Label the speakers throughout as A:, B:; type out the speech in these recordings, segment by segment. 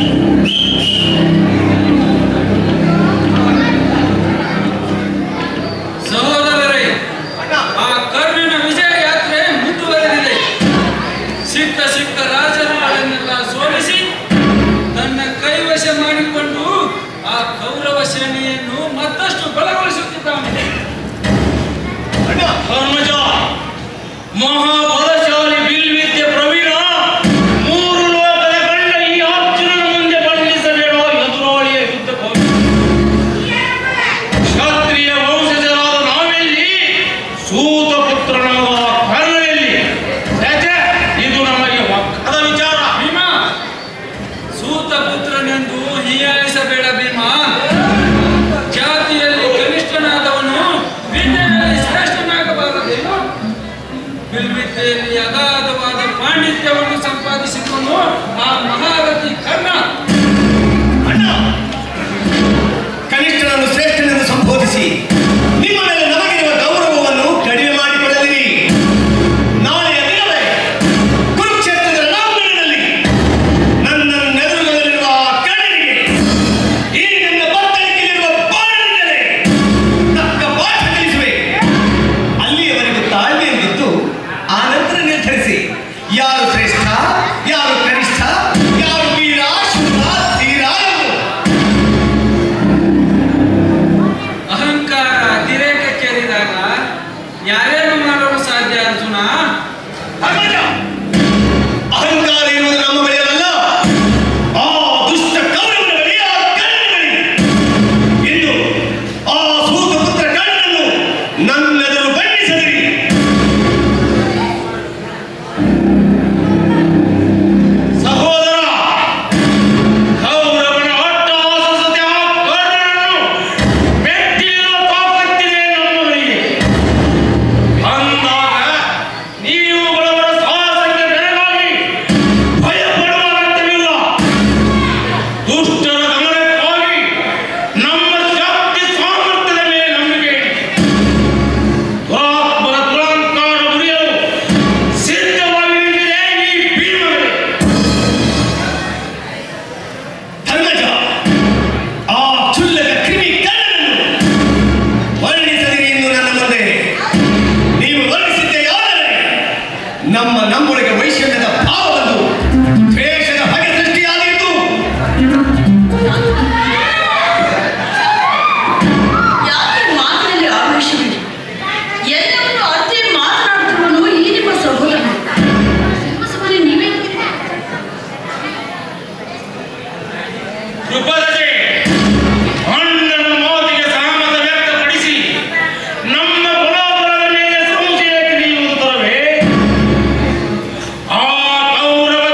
A: ಸಹೋದರರೇ ಆ ಕರ್ಣನ ವಿಜಯ ಯಾತ್ರೆ ಮುಂದುವರೆದಿದೆ ಸಿಕ್ಕ ಸಿಕ್ಕ ರಾಜರುಗಳನ್ನೆಲ್ಲ ಸೋಲಿಸಿ ತನ್ನ ಕೈವಶ ಮಾಡಿಕೊಂಡು ಆ ಕೌರವ ಸೇನೆಯನ್ನು ಮತ್ತಷ್ಟು ಬಲಗೊಳಿಸುತ್ತಿದ್ದಾನೆ
B: ಧರ್ಮಜ ಮಹಾಬಲಶಾಲಿ ಬಿಲ್ವಿದ್ಯೆ ಪ್ರವೀಣ ಮೂರು ಲೋಕದ ಕಂಡ ಈ ಅರ್ಜುನನ ಮುಂದೆ ಬಂಧಿಸಬೇಡ ಎದುರಾಳಿಯ ಯುದ್ಧ ಕ್ಷತ್ರಿಯ ವಂಶಜರಾದ ನಾವೆಲ್ಲಿ ಸೂತ ಪುತ್ರನಾದ ಕರ್ಣನೆಲ್ಲಿ ಛೆ, ಇದು ನಮಗೆ ಒಕ್ಕದ ವಿಚಾರ
A: ಭೀಮ ಸೂತ ಪುತ್ರನೆಂದು ಹೀಯಾಳಿಸಬೇಡ ಭೀಮ ಜಾತಿಯಲ್ಲಿ ಕನಿಷ್ಠನಾದವನು ವಿದ್ಯೆಯಲ್ಲಿ ಶ್ರೇಷ್ಠನಾಗಬಾರದೇನು ಬಿಲ್ವಿದ್ಯೆಯಲ್ಲಿ ಅಗಾಧವಾದ ಪಾಂಡಿತ್ಯವನ್ನು ಸಂಪಾದಿಸಿಕೊಂಡು ಆ ಮಹಾರಥಿ ಕರ್ಣ
C: ಅಣ್ಣ ಕನಿಷ್ಠನನ್ನು ಶ್ರೇಷ್ಠನೆಂದು ಸಂಬೋಧಿಸಿ ನಿಮ್ಮ ಮೇಲೆ ನಮಗಿರುವ ಗೌರವವನ್ನು ಕಡಿಮೆ ಮಾಡಿಕೊಳ್ಳಲಿರಿ ನಾಳೆಯ ದಿನವೇ ಕುರುಕ್ಷೇತ್ರದ ರಣಾಂಗಣದಲ್ಲಿ ನನ್ನ ನೆರಳುಗಳಲ್ಲಿರುವ ಕಣ್ಣನಿಗೆ ಈ ನನ್ನ ಬತ್ತಳಿಕೆಯಲ್ಲಿರುವ ಬಾಣದಿಂದಲೇ ತಕ್ಕ ಪಾಠ ಕಲಿಸುವೆ ಅಲ್ಲಿಯವರೆಗೂ ತಾಳ್ಮೆಯಲ್ಲಿದ್ದು ಆ ನಂತರ ನಿರ್ಧರಿಸಿ ಯಾರು ಶ್ರೇಷ್ಠ ಯಾರು ಕನಿಷ್ಠ ಯಾರು ವೀರ ಶೂರ ಧೀರ ಎಂದು.
A: ಅಹಂಕಾರ ಅತಿರೇಕಕ್ಕೇರಿದಾಗ ಯಾರೇನು ಮಾಡಲು ಸಾಧ್ಯ ಅರ್ಜುನ
C: ಧರ್ಮಜ, ಅಹಂಕಾರ ಇರುವುದು ನಮ್ಮ ಬಳಿಯಲ್ಲ ಆ ದುಷ್ಟ ಕೌರವನ ಬಳಿ ಆ ಕರ್ಣನ ಬಳಿ ಇಂದು ಆ ಸೂತ ಪುತ್ರ ಕರ್ಣನನ್ನು ನನ್ನೆದುರು ಬಂಧಿಸದಿರಿ
B: ಸಹೋದರ ಕೌರವನ ಅಟ್ಟಹಾಸತೆ ಆ ಕರ್ಣನನ್ನು ಮೆಟ್ಟಿರುವ ತಾಕತ್ತಿದೆ ನಮ್ಮವರಿಗೆ ಅಂದಾಗ ನೀವುಗಳವರ ಸಾಹಸಕ್ಕೆ ಬೆರಗಾಗಿ ಭಯಪಡುವ ಅಗತ್ಯವಿಲ್ಲ ದುಷ್ಟರ ಗಮನಕ್ಕಾಗಿ ನಮ್ಮ ಶಕ್ತಿ ಸಾಮರ್ಥ್ಯದ ಮೇಲೆ ನಂಬಿಕೆ ಇಡಿ. ದುರಾತ್ಮರ ದುರಂಕಾರ ಮುರಿಯಲು ಸಿದ್ಧವಾಗಿ ನಿಂತಿದೆ ಈ ಭೀಮವೇ
C: ಧರ್ಮಜ ಆ ಕ್ಷುಲ್ಲಕ ಕ್ರಿಮಿ ಕರ್ಣನನ್ನು ವರ್ಣಿಸದಿರಿ ಎಂದು ನನ್ನ ಮುಂದೆ ನೀವು ವರ್ಣಿಸಿದ್ದೆಯಾದರೆ ನಮ್ಮ ನಮ್ಮೊಳಗೆ ವೈಷಮ್ಯದ ಭಾವ ಬಂದು ದ್ವೇಷದ ಬಗೆ ಸೃಷ್ಟಿಯಾಗಿತ್ತು
D: ಯಾಕೆ ಮಾತಿನಲ್ಲಿ ಆವೇಶವಿದೆ ಎಲ್ಲವನ್ನು ಅರ್ಥ ಮಾತನಾಡುತ್ತಿರುವನು ಈ ನಿಮ್ಮ ಸಹೋದರ ಸುಮ್ಮನೆ ನೀವೇ
B: ಕೃಪದತೆ ಅಣ್ಣನ ಮಾತಿಗೆ ಸಹಮತ ವ್ಯಕ್ತಪಡಿಸಿ ನಮ್ಮ ಬಲಾಬಲದ ಮೇಲೆ ಸಂಶಯ ತಿಳಿಯುವುದರವೇ ಆ ಕೌರವ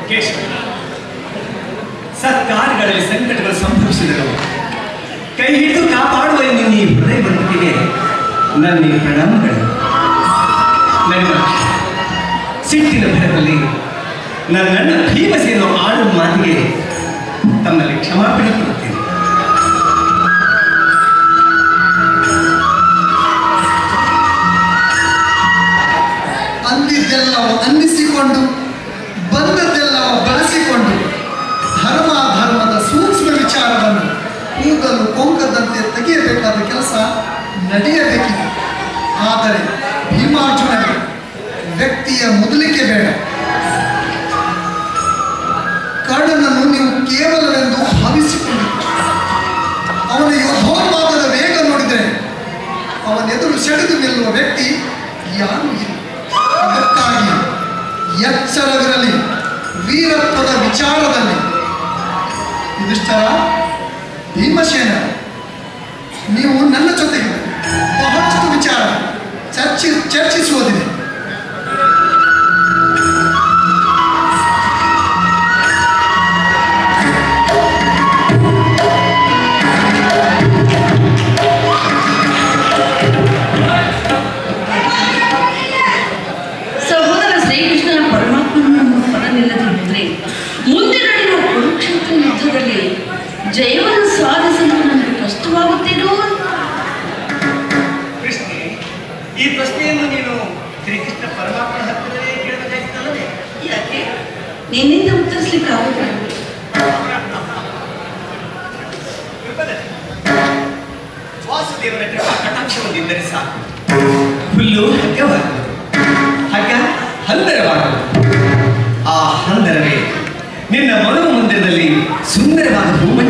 C: ಕೇಶವ ಸರ್ಕಾರಗಳಲ್ಲಿ ಸಂಕಟಗಳು ಸಂಭವಿಸಿದರು ಕೈ ಹಿಡಿದು ಕಾಪಾಡುವ ನಿನ್ನ ಈ ಹೃದಯ ಬಂದಿಗೆ ನನ್ನ ಈ ಪ್ರಣಾಮಗಳು ನನ್ನ ಸಿಟ್ಟಿನ ಭರದಲ್ಲಿ ನನ್ನಣ್ಣ ಭೀಮಸೇನು ಆಡುವ ಮಾತಿಗೆ ತಮ್ಮಲ್ಲಿ ಕ್ಷಮಾಪಣೆ ಕೊಡುತ್ತೇನೆ
E: ಅಂದಿದ್ದೆಲ್ಲವ ಅನ್ನಿಸಿಕೊಂಡು ಬಂದದ್ದೆಲ್ಲವ ಬಳಸಿಕೊಂಡು ಧರ್ಮ ಧರ್ಮದ ಸೂಕ್ಷ್ಮ ವಿಚಾರವನ್ನು ಕೂದಲು ಕೊಂಕದಂತೆ ತೆಗೆಯಬೇಕಾದ ಕೆಲಸ ನಡೆಯಬೇಕಿದೆ ಆದರೆ ಭೀಮಾರ್ಜುನಗೆ ವ್ಯಕ್ತಿಯ ಮೊದಲಿಕೆ ಬೇಡ ಕರ್ಣನನ್ನು ನೀವು ಕೇವಲವೆಂದು ಭಾವಿಸಿಕೊಂಡು ಅವನ ಯೋಧೋನ್ಮಾದದ ವೇಗ ನೋಡಿದರೆ ಅವನೆದುರು ಸೆಳೆದು ನಿಲ್ಲುವ ವ್ಯಕ್ತಿ ಯಾರೂ ಇಲ್ಲ ಅದಕ್ಕಾಗಿ ಎಚ್ಚರವಿರಲಿ ವೀರತ್ವದ ವಿಚಾರದಲ್ಲಿ ಇದಿಷ್ಟರ ಭೀಮಸೇನ ನೀವು ನನ್ನ ಜೊತೆಗೆ ಬಹಳಷ್ಟು ವಿಚಾರ ಚರ್ಚಿ ಚರ್ಚಿಸುವುದಿದೆ
D: ಸಹೋದರ ಶ್ರೀಕೃಷ್ಣನ ಪರಮಾತ್ಮನನ್ನು ಹೊರನಿಲ್ಲದಿದ್ದರೆ ಮುಂದೆ ನಡೆಯುವ ಕುರುಕ್ಷೇತ್ರ ಯುದ್ಧದಲ್ಲಿ ಜಯವನ್ನು ಸಾಧಿಸಲು ನನಗೆ ಕಷ್ಟವಾಗುತ್ತೇನೋ
C: ಕೃಷ್ಣೆ ಈ ಪ್ರಶ್ನೆಯನ್ನು ನೀನು ಶ್ರೀಕೃಷ್ಣ ಪರಮಾತ್ಮನ ಹತ್ತಿರವೇ ಕೇಳಬೇಕಾಗಿತ್ತಲ್ಲವೇ
D: ಯಾಕೆ ನಿನ್ನಿಂದ ಉತ್ತರಿಸ್ಲಿಕ್ಕೆ ಆಗುತ್ತಿಲ್ಲ
C: ವಾಸುದೇವನ ಕೃಪಾ ಕಟಾಕ್ಷವೊಂದಿದ್ದರೆ ಸಾಕು ಹುಲ್ಲು ಹಗ್ಗವಾಗುವುದು ಹಗ್ಗ ಹಂದರವಾಗುವುದು ಆ ಹಂದರವೇ ನಿನ್ನ ಮನೋ ಮಂದಿರದಲ್ಲಿ ಸುಂದರವಾದ ಹೂಮಂಚ